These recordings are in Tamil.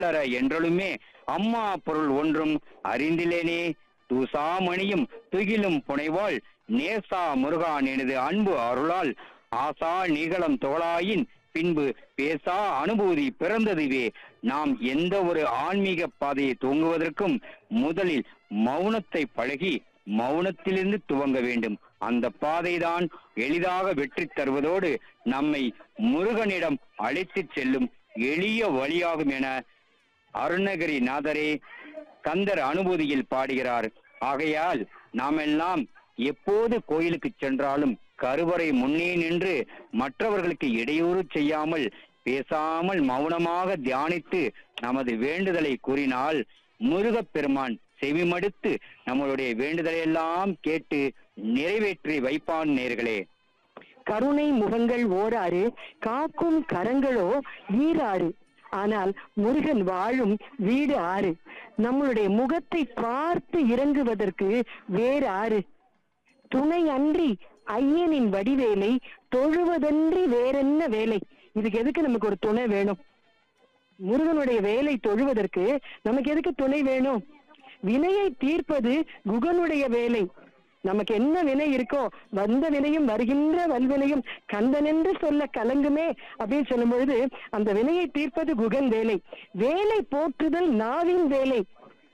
தர என்றலுமே அம்மா பொருள் ஒன்றும் அறிந்திலேனே தூசாமணியும் துகிலும் புனைவாள் நேசா முருகான் எனது அன்பு அருளால் ஆசா நிகழம் தோளாயின் பின்பு பேசா அனுபூதி பிறந்ததுவே நாம் எந்த ஒரு ஆன்மீக பாதையை துவங்குவதற்கும் முதலில் மௌனத்தை பழகி மௌனத்திலிருந்து துவங்க வேண்டும் அந்த பாதைதான் எளிதாக வெற்றி தருவதோடு நம்மை முருகனிடம் அழைத்துச் செல்லும் எளிய வழியாகும் என அருணகிரி நாதரே கந்தர் அனுபூதியில் பாடுகிறார் ஆகையால் நாமெல்லாம் எப்போது கோயிலுக்கு சென்றாலும் கருவறை முன்னே நின்று மற்றவர்களுக்கு இடையூறு செய்யாமல் பேசாமல் மௌனமாக தியானித்து நமது வேண்டுதலை கூறினால் முருகப்பெருமான் செவிமடுத்து நம்மளுடைய வேண்டுதலை எல்லாம் கேட்டு நிறைவேற்றி வைப்பான் நேர்களே கருணை முகங்கள் ஓராறு காக்கும் கரங்களோ ஈராறு ஆனால் முருகன் வாழும் வீடு ஆறு நம்மளுடைய முகத்தை பார்த்து இறங்குவதற்கு வேறு ஆறு துணை அன்றி ஐயனின் வடிவேலை தொழுவதன்றி வேறென்ன வேலை இதுக்கு எதுக்கு நமக்கு ஒரு துணை வேணும் முருகனுடைய வேலை தொழுவதற்கு நமக்கு எதுக்கு துணை வேணும் வினையை தீர்ப்பது குகனுடைய வேலை நமக்கு என்ன வினை இருக்கோ வந்த வினையும் வருகின்ற வல்வினையும் கந்தனென்று சொல்ல கலங்குமே அப்படின்னு சொல்லும் பொழுது அந்த வினையை தீர்ப்பது குகன் வேலை வேலை போற்றுதல் நாவின் வேலை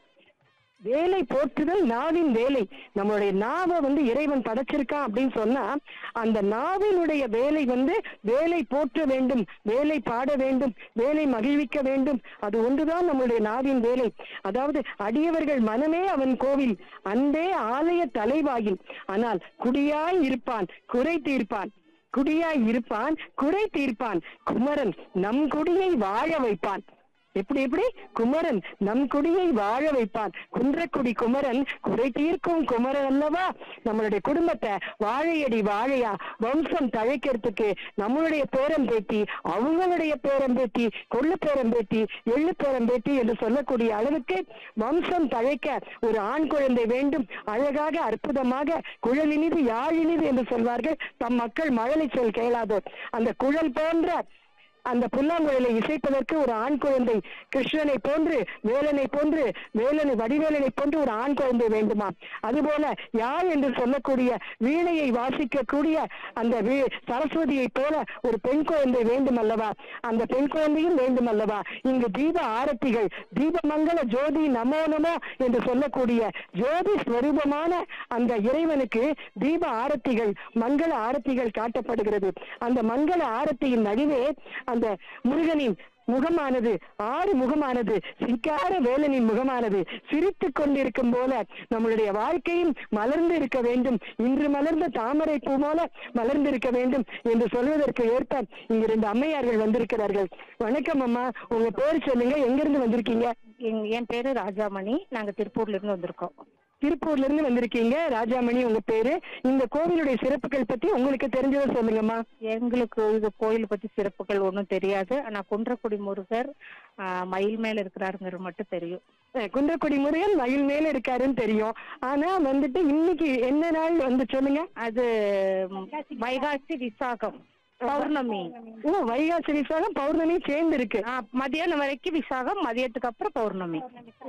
வேலை போற்றுதல் நாவின் வேலை நம்மளுடைய நாவை வந்து இறைவன் படைச்சிருக்கான் அப்படின்னு சொன்னா அந்த நாவினுடைய வேலை வந்து வேலை போற்ற வேண்டும் வேலை பாட வேண்டும் வேலை மகிழ்விக்க வேண்டும் அது ஒன்றுதான் நம்மளுடைய நாவின் வேலை அதாவது அடியவர்கள் மனமே அவன் கோவில் அன்பே ஆலய தலைவாயில் ஆனால் குடியாய் இருப்பான் குறை தீர்ப்பான் குடியாய் இருப்பான் குறை தீர்ப்பான் குமரன் நம் குடியை வாழ வைப்பான் எப்படி எப்படி குமரன் நம் குடியை வாழ வைப்பான் குன்றக்குடி குமரன் குறை தீர்க்கும் குமரன் அல்லவா நம்மளுடைய குடும்பத்தை வாழையடி வாழையா வம்சம் தழைக்கிறதுக்கு நம்மளுடைய பேரம்பேத்தி அவங்களுடைய பேரம்பேத்தி கொள்ளு பேரம்பேத்தி எள்ளு பேரம்பேத்தி என்று சொல்லக்கூடிய அளவுக்கு வம்சம் தழைக்க ஒரு ஆண் குழந்தை வேண்டும் அழகாக அற்புதமாக குழலினிது யாழினிது என்று சொல்வார்கள் தம் மக்கள் மழலை சொல் கேளாதோர் அந்த குழல் போன்ற அந்த புல்லாங்குழலை இசைப்பதற்கு ஒரு ஆண் குழந்தை கிருஷ்ணனை போன்று வேலனை போன்று வேலனை வடிவேலனை போன்று ஒரு ஆண் குழந்தை வேண்டுமா அதுபோல யார் என்று சொல்லக்கூடிய வீணையை வாசிக்கக்கூடிய அந்த வீ- சரஸ்வதியை போல ஒரு பெண் குழந்தை வேண்டும் அல்லவா அந்த பெண் குழந்தையும் வேண்டும் அல்லவா இங்கு தீப ஆரத்திகள் தீபமங்கல ஜோதி நமோ நமோ என்று சொல்லக்கூடிய ஜோதி ஸ்வரூபமான அந்த இறைவனுக்கு தீப ஆரத்திகள் மங்கள ஆரத்திகள் காட்டப்படுகிறது அந்த மங்கள ஆரத்தியின் நடுவே அந்த முருகனின் முகமானது ஆறு முகமானது சிங்கார வேலனின் முகமானது சிரித்துக் கொண்டிருக்கும் போல நம்மளுடைய வாழ்க்கையும் மலர்ந்து இருக்க வேண்டும் இன்று மலர்ந்த தாமரை பூ போல மலர்ந்திருக்க வேண்டும் என்று சொல்வதற்கு ஏற்ப இங்க ரெண்டு அம்மையார்கள் வந்திருக்கிறார்கள் வணக்கம் அம்மா உங்க பேர் சொல்லுங்க எங்கிருந்து வந்திருக்கீங்க எங்க- என் பேரு ராஜாமணி நாங்க திருப்பூர்ல இருந்து வந்திருக்கோம் திருப்பூர்ல இருந்து வந்திருக்கீங்க ராஜாமணி உங்க பேரு இந்த கோவிலுடைய சிறப்புகள் பத்தி உங்களுக்கு தெரிஞ்சதை சொல்லுங்கம்மா எங்களுக்கு இது கோயில் பத்தி சிறப்புகள் ஒன்றும் தெரியாது ஆனா குன்றக்குடி முருகர் ஆஹ், மயில் மேல இருக்கிறாருங்கிறது மட்டும் தெரியும் அஹ் குன்றக்குடி முருகன் மயில் மேல இருக்காருன்னு தெரியும் ஆனா வந்துட்டு இன்னைக்கு என்ன நாள் வந்து சொல்லுங்க அது ம், வைகாசி விசாகம் பௌர்ணமி ஓ வைகாசி விசாகம் பௌர்ணமி சேர்ந்து இருக்கு ஆஹ், மதியானம் வரைக்கும் விசாகம் மதியத்துக்கு அப்புறம் பௌர்ணமி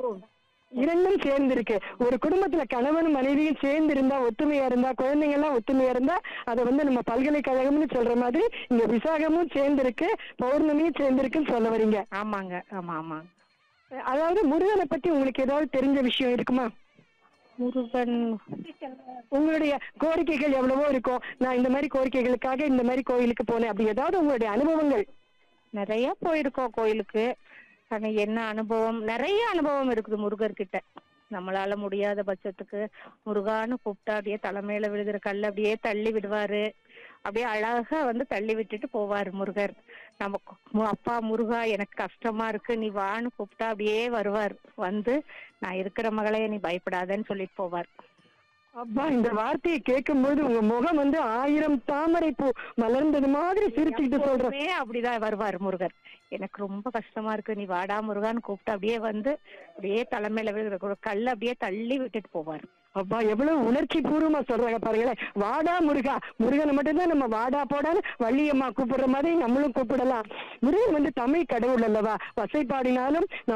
இரண்டும் சேர்ந்து இருக்கு ஒரு குடும்பத்துல கணவன் மனைவியும் சேர்ந்து இருந்தா ஒத்துமையா இருந்தா குழந்தைங்க எல்லாம் ஒத்துமையா இருந்தா அதை வந்து நம்ம பல்கலைக்கழகம்னு சொல்ற மாதிரி இங்க விசாகமும் சேர்ந்து இருக்கு பௌர்ணமியும் சேர்ந்து இருக்குன்னு சொல்ல வரீங்க ஆமாங்க ஆமா ஆமா அதாவது முருகனை பத்தி உங்களுக்கு ஏதாவது தெரிஞ்ச விஷயம் இருக்குமா முருகன் உங்களுடைய கோரிக்கைகள் எவ்வளவோ இருக்கும் நான் இந்த மாதிரி கோரிக்கைகளுக்காக இந்த மாதிரி கோயிலுக்கு போனேன் அப்படி ஏதாவது உங்களுடைய அனுபவங்கள் நிறைய போயிருக்கோம் கோயிலுக்கு ஆனா என்ன அனுபவம் நிறைய அனுபவம் இருக்குது முருகர்கிட்ட நம்மளால முடியாத பட்சத்துக்கு முருகான்னு கூப்பிட்டா அப்படியே தலைமையில விழுகிற கல் அப்படியே தள்ளி விடுவாரு அப்படியே அழகா வந்து தள்ளி விட்டுட்டு போவாரு முருகர் நமக்கு மு- அப்பா முருகா எனக்கு கஷ்டமா இருக்கு நீ வான்னு கூப்பிட்டா அப்படியே வருவார் வந்து நான் இருக்கிற மகளே நீ பயப்படாதன்னு சொல்லிட்டு போவார் அப்பா இந்த வார்த்தையை கேட்கும்போது உங்க முகம் வந்து ஆயிரம் தாமரை பூ மலர்ந்தது மாதிரி சிரிச்சுக்கிட்டு சொல்ற எப்பவுமே அப்படிதான் வருவார் முருகர் எனக்கு ரொம்ப கஷ்டமா இருக்கு நீ வாடா முருகான்னு கூப்பிட்டு அப்படியே வந்து அப்படியே தலைமையில விழுகிற கல் அப்படியே தள்ளி விட்டுட்டு போவார் அப்பா எவ்வளவு உணர்ச்சி பூர்வமா சொல்றாங்க பாருங்களேன் வாடா முருகா முருகனை மட்டும்தான் நம்ம வாடா போடான்னு வள்ளியம்மா கூப்பிடுற மாதிரி நம்மளும் கூப்பிடலாம் முருகன் வந்து தமிழ் கடவுள் அல்லவா வசை பாடினாலும்